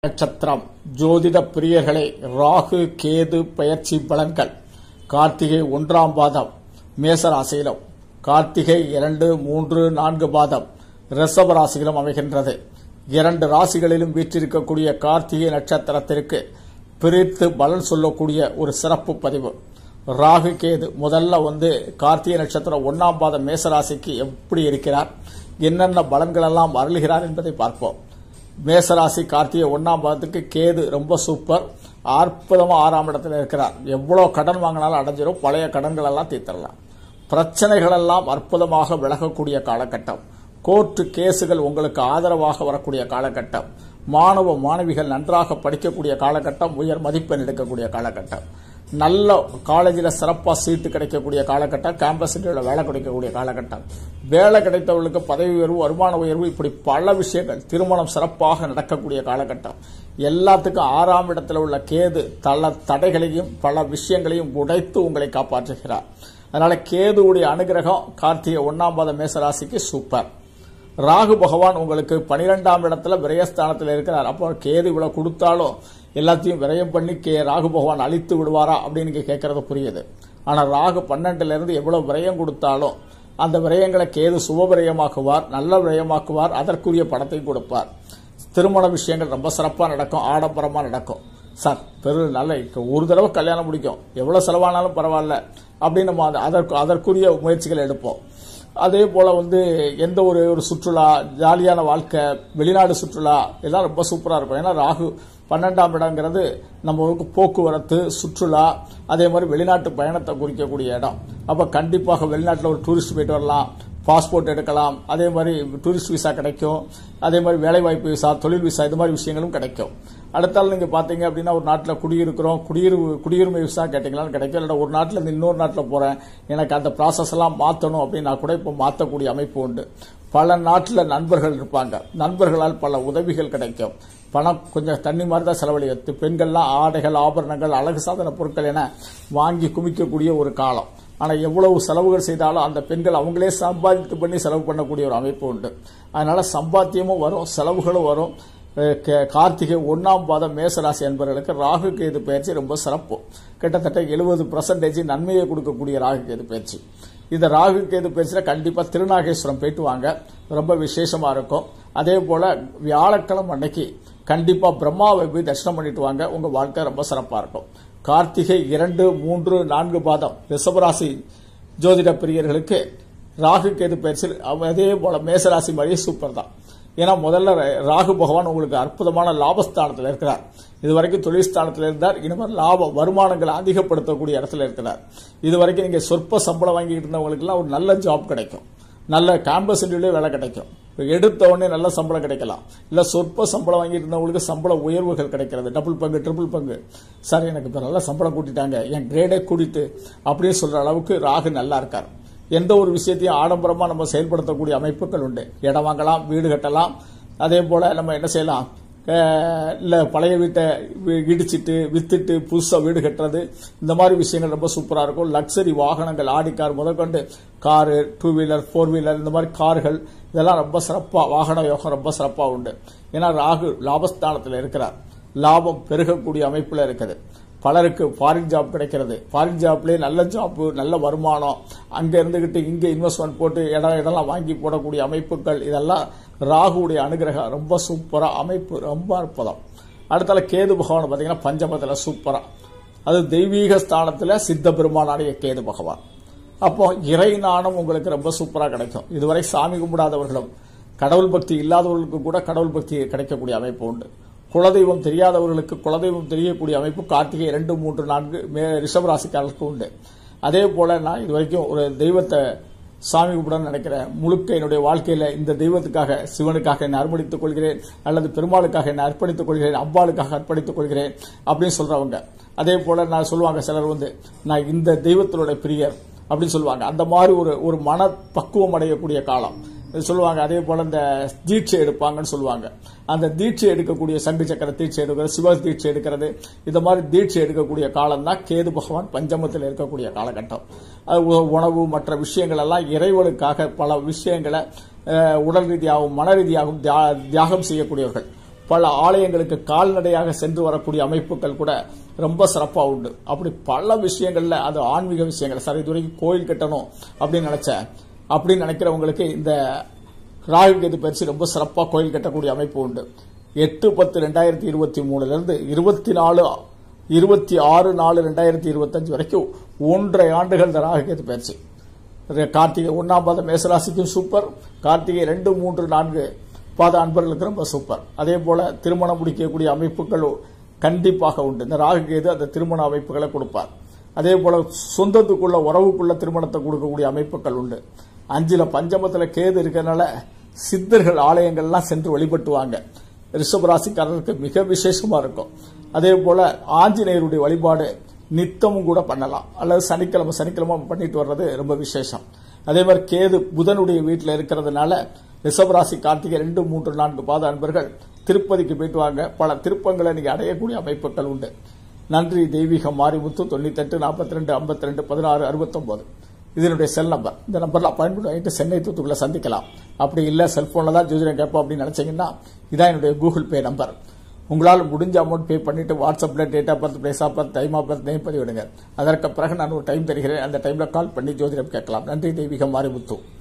நட்சத்திரம் ஜோதிட பிரியர்களே ராகு கேது பெயர்ச்சி பலன்கள் கார்த்திகை ஒன்றாம் பாதம் மேசராசியிலும் கார்த்திகை இரண்டு மூன்று நான்கு பாதம் ரிஷப ராசியிலும் அமைகின்றது இரண்டு ராசிகளிலும் வீற்றிருக்கக்கூடிய கார்த்திகை நட்சத்திரத்திற்கு பிரித்து பலன் சொல்லக்கூடிய ஒரு சிறப்பு பதிவு ராகு கேது முதல்ல வந்து கார்த்திகை நட்சத்திரம் ஒன்னாம் பாதம் மேசராசிக்கு எப்படி இருக்கிறார் என்னென்ன பலன்கள் எல்லாம் அருளுகிறார் என்பதை பார்ப்போம் மேசராசி கார்த்திகை ஒன்னாம் பாதத்துக்கு கேது ரொம்ப சூப்பர் அற்புதமா ஆறாம் இடத்துல இருக்கிறார் எவ்வளவு கடன் வாங்கினாலும் அடைஞ்சிரும் பழைய கடன்கள் எல்லாம் தீர்த்தரலாம் பிரச்சனைகள் எல்லாம் அற்புதமாக விலகக்கூடிய காலகட்டம் கோர்ட்டு கேசுகள் உங்களுக்கு ஆதரவாக வரக்கூடிய காலகட்டம் மாணவ மாணவிகள் நன்றாக படிக்கக்கூடிய காலகட்டம் உயர் மதிப்பெண் எடுக்கக்கூடிய காலகட்டம் நல்ல காலேஜில் சிறப்பாக சீட்டு கிடைக்கக்கூடிய காலகட்டம் கேம்பஸ் இன்டர்வியூல வேலை கிடைக்கக்கூடிய காலகட்டம் வேலை கிடைத்தவர்களுக்கு பதவி உயர்வு வருமான உயர்வு இப்படி பல விஷயங்கள் திருமணம் சிறப்பாக நடக்கக்கூடிய காலகட்டம் எல்லாத்துக்கும் ஆறாம் இடத்துல உள்ள கேது தள தடைகளையும் பல விஷயங்களையும் உடைத்து உங்களை காப்பாற்றுகிறார் அதனால கேதுவுடைய அனுகிரகம் கார்த்திகை ஒன்னாம் பாத மேசராசிக்கு சூப்பர் ராகு பகவான் உங்களுக்கு பனிரெண்டாம் இடத்துல விரயஸ்தானத்தில் இருக்கிறார் அப்போ கேது இவ்வளவு கொடுத்தாலும் எல்லாத்தையும் விரயம் பண்ணி கே ராகு பகவான் அழித்து விடுவாரா அப்படின்னு நீங்க கேட்கறது புரியுது ஆனா ராகு பன்னெண்டுல இருந்து எவ்வளவு விரயம் கொடுத்தாலும் அந்த விரயங்களை கேது சுப விரயமாக்குவார் நல்ல விரயமாக்குவார் அதற்குரிய பணத்தையும் கொடுப்பார் திருமண விஷயங்கள் ரொம்ப சிறப்பா நடக்கும் ஆடம்பரமா நடக்கும் சார் பெரு நல்ல ஒரு தடவை கல்யாணம் முடிக்கும் எவ்வளவு செலவானாலும் பரவாயில்ல அப்படின்னு நம்ம அது- அதற்கு அதற்குரிய முயற்சிகள் எடுப்போம் அதே போல வந்து எந்த ஒரு ஒரு சுற்றுலா ஜாலியான வாழ்க்கை வெளிநாடு சுற்றுலா எல்லாம் ரொம்ப சூப்பரா இருக்கும் ஏன்னா ராகு பன்னெண்டாம் இடங்கிறது நம்ம ஊருக்கு போக்குவரத்து சுற்றுலா அதே மாதிரி வெளிநாட்டு பயணத்தை குறிக்கக்கூடிய இடம் அப்ப கண்டிப்பாக வெளிநாட்டில் ஒரு டூரிஸ்ட் போயிட்டு வரலாம் பாஸ்போர்ட் எடுக்கலாம் அதே மாதிரி டூரிஸ்ட் விசா கிடைக்கும் அதே மாதிரி வேலைவாய்ப்பு விசா தொழில் விசா இது மாதிரி விஷயங்களும் கிடைக்கும் அடுத்தால நீங்க பாத்தீங்க அப்படின்னா ஒரு நாட்டில் குடியிருக்கிறோம் குடியிரு குடியுரிமை விசா கேட்டீங்களான்னு கிடைக்கும் இல்லைன்னா ஒரு நாட்டில் இருந்து இன்னொரு நாட்டில் போறேன் எனக்கு அந்த ப்ராசஸ் எல்லாம் மாற்றணும் அப்படின்னா கூட இப்போ மாற்றக்கூடிய அமைப்பு உண்டு பல நாட்டில் நண்பர்கள் இருப்பாங்க நண்பர்களால் பல உதவிகள் கிடைக்கும் பணம் கொஞ்சம் தண்ணி மாதிரி தான் செலவழித்து பெண்கள்லாம் ஆடைகள் ஆபரணங்கள் அழகு சாதன பொருட்கள் என வாங்கி குமிக்கக்கூடிய ஒரு காலம் ஆனா எவ்வளவு செலவுகள் செய்தாலும் அந்த பெண்கள் அவங்களே சம்பாதித்து பண்ணி செலவு பண்ணக்கூடிய ஒரு அமைப்பு உண்டு அதனால சம்பாத்தியமும் வரும் செலவுகளும் வரும் அஹ் கே- கார்த்திகை ஒன்னாம் பாதம் மேசராசி என்பவர்களுக்கு ராகு கேது பயிற்சி ரொம்ப சிறப்பு கிட்டத்தட்ட எழுபது பர்சன்டேஜ் நன்மையை கொடுக்கக்கூடிய ராகு கேது பயிற்சி இந்த ராகு கேது பயிற்சியில கண்டிப்பா திருநாகேஸ்வரம் போயிட்டு வாங்க ரொம்ப விசேஷமா இருக்கும் அதே போல வியாழக்கிழமை அன்னைக்கு கண்டிப்பா பிரம்மாவை போய் தரிசனம் பண்ணிட்டு வாங்க உங்க வாழ்க்கை ரொம்ப சிறப்பா இருக்கும் கார்த்திகை இரண்டு மூன்று நான்கு பாதம் ரிஷபராசி ஜோதிட பிரியர்களுக்கு ராகு கேது பயிற்சியில் அவ- அதே போல மேசராசி மாதிரியே சூப்பர் தான் ஏன்னா முதல்ல ர- ராகு பகவான் உங்களுக்கு அற்புதமான லாபஸ்தானத்தில் இருக்கிறார் இதுவரைக்கும் தொழில் ஸ்தானத்தில் இருந்தார் இனிமேல் லாப வருமானங்களை அதிகப்படுத்தக்கூடிய இடத்துல இருக்கிறார் இதுவரைக்கும் நீங்க சொற்ப சம்பளம் வாங்கிட்டு இருந்தவங்களுக்குலாம் ஒரு நல்ல ஜாப் கிடைக்கும் நல்ல கேம்பஸ் இன்டர்வியூலே வேலை கிடைக்கும் இப்ப எடுத்த உடனே நல்ல சம்பளம் கிடைக்கலாம் இல்ல சொற்ப சம்பளம் வாங்கிட்டு இருந்தவங்களுக்கு சம்பள உயர்வுகள் கிடைக்கிறது டபுள் பங்கு ட்ரிபிள் பங்கு சார் எனக்கு இப்ப நல்ல சம்பளம் கூட்டிட்டாங்க என் கிரேடே கூட்டிட்டு அப்படின்னு சொல்ற அளவுக்கு ராகு நல்லா இருக்கார் எந்த ஒரு விஷயத்தையும் ஆடம்பரமா நம்ம செயல்படுத்தக்கூடிய அமைப்புகள் உண்டு இடம் வாங்கலாம் வீடு கட்டலாம் அதே போல நம்ம என்ன செய்யலாம் அஹ் இல்ல பழைய வீட்டை வி- இடிச்சிட்டு வித்துட்டு புதுசா வீடு கட்டுறது இந்த மாதிரி விஷயங்கள் ரொம்ப சூப்பரா இருக்கும் லக்ஸரி வாகனங்கள் ஆடி கார் முதற்கொண்டு car two wheeler four wheeler இந்த மாதிரி கார்கள் இதெல்லாம் ரொம்ப சிறப்பா வாகன யோகம் ரொம்ப சிறப்பா உண்டு ஏன்னா ராகு லாபஸ்தானத்தில் இருக்கிறார் லாபம் பெருகக்கூடிய அமைப்புல இருக்குது பலருக்கு ஃபாரின் ஜாப் கிடைக்கிறது ஃபாரின் ஜாப்லேயே நல்ல ஜாப் நல்ல வருமானம் அங்க இருந்துகிட்டு இங்க இன்வெஸ்ட்மெண்ட் போட்டு இடம் இடம்லாம் வாங்கி போடக்கூடிய அமைப்புகள் இதெல்லாம் ராகுவுடைய அனுகிரகம் ரொம்ப சூப்பரா அமைப்பு ரொம்ப அற்புதம் அடுத்தால கேது பகவான் பாத்தீங்கன்னா பஞ்சமத்துல சூப்பரா அது தெய்வீக ஸ்தானத்துல சித்த பெருமானாடிய கேது பகவான் அப்போ இறை நாணம் உங்களுக்கு ரொம்ப சூப்பரா கிடைக்கும் இதுவரை சாமி கும்பிடாதவர்களும் கடவுள் பக்தி இல்லாதவர்களுக்கு கூட கடவுள் பக்தி கிடைக்கக்கூடிய அமைப்பு உண்டு குலதெய்வம் தெரியாதவர்களுக்கு குலதெய்வம் தெரியக்கூடிய அமைப்பு கார்த்திகை இரண்டு மூன்று நான்கு மே ரிஷபராசிக்காரர்களுக்கு உண்டு அதே போல நான் இது வரைக்கும் ஒரு தெய்வத்தை சாமி கும்பிடணும்னு நினைக்கிறேன் முழுக்க என்னுடைய வாழ்க்கையில இந்த தெய்வத்துக்காக சிவனுக்காக என்னை அர்ப்பணித்துக் கொள்கிறேன் அல்லது பெருமாளுக்காக என்னை அர்ப்பணித்துக் கொள்கிறேன் அம்பாளுக்காக அர்ப்பணித்துக் கொள்கிறேன் அப்படின்னு சொல்றவங்க அதே போல நான் சொல்லுவாங்க சிலர் வந்து நான் இந்த தெய்வத்தினுடைய பிரியர் அப்படின்னு சொல்லுவாங்க அந்த மாதிரி ஒரு ஒரு மன பக்குவம் அடையக்கூடிய காலம் இது சொல்லுவாங்க அதே போல இந்த தீட்சை எடுப்பாங்கன்னு சொல்லுவாங்க அந்த தீட்சை எடுக்கக்கூடிய சங்கு சக்கர தீட்சை எடுக்கிறது சிவ தீட்சை எடுக்கிறது இந்த மாதிரி தீட்சை எடுக்கக்கூடிய காலம் தான் கேது பகவான் பஞ்சமத்தில் இருக்கக்கூடிய காலகட்டம் அது உ- உணவு மற்ற விஷயங்கள் எல்லாம் இறைவனுக்காக பல விஷயங்களை அஹ், உடல் ரீதியாகவும் மன ரீதியாகவும் தியா- தியாகம் செய்யக்கூடியவர்கள் பல ஆலயங்களுக்கு கால்நடையாக சென்று வரக்கூடிய அமைப்புகள் கூட ரொம்ப சிறப்பா உண்டு அப்படி பல விஷயங்கள்ல அது ஆன்மீக விஷயங்கள் சார் இது வரைக்கும் கோயில் கட்டணும் அப்படின்னு நினைச்சேன் அப்படின்னு நினைக்கிறவங்களுக்கு இந்த ராகு கேது பயிற்சி ரொம்ப சிறப்பா கோயில் கட்டக்கூடிய அமைப்பு உண்டு எட்டு பத்து ரெண்டாயிரத்தி இருபத்தி மூணுல இருந்து இருபத்தி நாலு இருபத்தி ஆறு நாலு ரெண்டாயிரத்தி இருபத்தஞ்சு வரைக்கும் ஒன்றரை ஆண்டுகள் இந்த ராகு கேது பயிற்சி கார்த்திகை ஒன்னாம் பாதம் மேசராசிக்கும் சூப்பர் கார்த்திகை ரெண்டு மூன்று நான்கு பாத அன்பர்களுக்கு ரொம்ப சூப்பர் அதே போல திருமணம் முடிக்கக்கூடிய அமைப்புகள் கண்டிப்பாக உண்டு இந்த ராகு கேது அந்த திருமண அமைப்புகளை கொடுப்பார் அதே போல சொந்தத்துக்குள்ள உறவுக்குள்ள திருமணத்தை கொடுக்கக்கூடிய அமைப்புகள் உண்டு அஞ்சுல பஞ்சமத்துல கேது இருக்கிறதுனால சித்தர்கள் ஆலயங்கள்லாம் சென்று வழிபட்டுவாங்க ரிஷபராசிக்காரருக்கு மிக விசேஷமா இருக்கும் அதே போல ஆஞ்சநேயருடைய வழிபாடு நித்தமும் கூட பண்ணலாம் அல்லது சனிக்கிழமை சனிக்கிழமை பண்ணிட்டு வர்றது ரொம்ப விசேஷம் அதே மாதிரி கேது புதனுடைய வீட்டில் இருக்கிறதுனால ரிஷபராசி கார்த்திகை ரெண்டு மூன்று நான்கு பாத அன்பர்கள் திருப்பதிக்கு போயிட்டு வாங்க பல திருப்பங்களை நீங்க அடையக்கூடிய அமைப்புகள் உண்டு நன்றி தெய்வீக மாரிமுத்து தொண்ணூத்தெட்டு நாற்பத்தி ரெண்டு ஐம்பத்தி ரெண்டு பதினாறு அறுபத்தொன்பது இதனுடைய செல் நம்பர் இந்த நம்பர்ல அப்பாயின்மெண்ட் வாங்கிட்டு சென்னை தூத்துக்குள்ள சந்திக்கலாம் அப்படி இல்ல செல்போன்ல தான் ஜோதிடம் கேட்போம் அப்படின்னு நினைச்சீங்கன்னா இதான் என்னுடைய கூகுள் பே நம்பர் உங்களால் முடிஞ்ச அமௌண்ட் பே பண்ணிட்டு வாட்ஸ்அப்ல date of birth place of birth time of birth name பதிவிடுங்க அதற்கு பிறகு நான் ஒரு டைம் தருகிறேன் அந்த டைம்ல கால் பண்ணி ஜோதிடம் கேட்கலாம் நன்றி தெய்வீக மாரிமுத்து